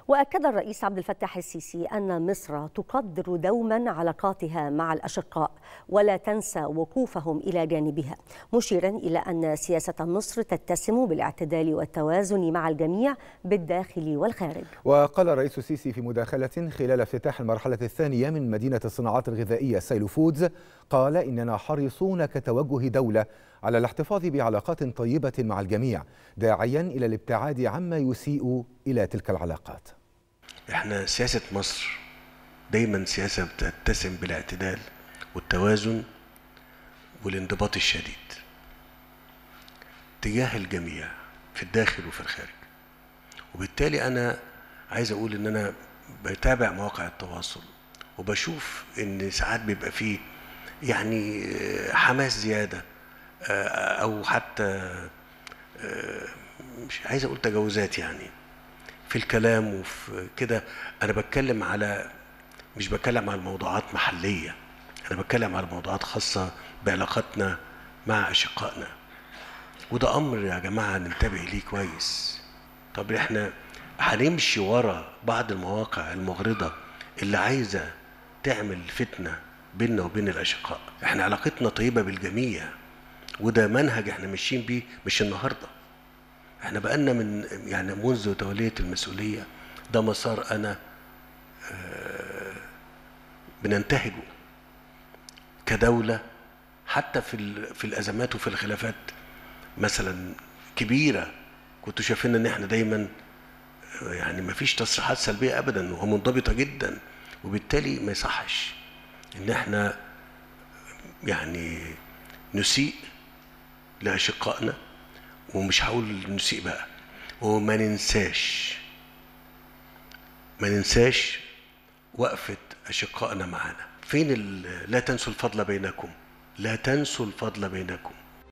وأكد الرئيس عبد الفتاح السيسي أن مصر تقدر دوما علاقاتها مع الأشقاء ولا تنسى وقوفهم إلى جانبها مشيرا إلى أن سياسة مصر تتسم بالاعتدال والتوازن مع الجميع بالداخل والخارج وقال الرئيس السيسي في مداخلة خلال افتتاح المرحلة الثانية من مدينة الصناعات الغذائية سيلو فودز قال إننا حريصون كتوجه دولة على الاحتفاظ بعلاقات طيبة مع الجميع داعيا إلى الابتعاد عما يسيء إلى تلك العلاقات احنا سياسة مصر دايما سياسة بتتسم بالاعتدال والتوازن والانضباط الشديد تجاه الجميع في الداخل وفي الخارج وبالتالي انا عايز اقول ان انا بتابع مواقع التواصل وبشوف ان ساعات بيبقى فيه يعني حماس زياده او حتى مش عايز اقول تجاوزات يعني في الكلام وفي كده انا بتكلم على مش بتكلم على موضوعات محليه انا بتكلم على موضوعات خاصه بعلاقاتنا مع اشقائنا وده امر يا جماعه ننتبه ليه كويس طب احنا هنمشي ورا بعض المواقع المغرضه اللي عايزه تعمل فتنه بيننا وبين الاشقاء احنا علاقتنا طيبه بالجميع وده منهج احنا ماشيين بيه مش النهارده احنا بقالنا من يعني منذ تولية المسؤولية ده مسار انا آه بننتهجه كدولة حتى في في الازمات وفي الخلافات مثلا كبيرة كنتوا شايفين ان احنا دايما يعني ما فيش تصريحات سلبية ابدا ومنضبطة جدا وبالتالي ما يصحش ان احنا يعني نسيء لأشقائنا ومش هقول نسيء بقى وما ننساش ما ننساش وقفة أشقائنا معانا فين لا تنسوا الفضل بينكم لا تنسوا الفضل بينكم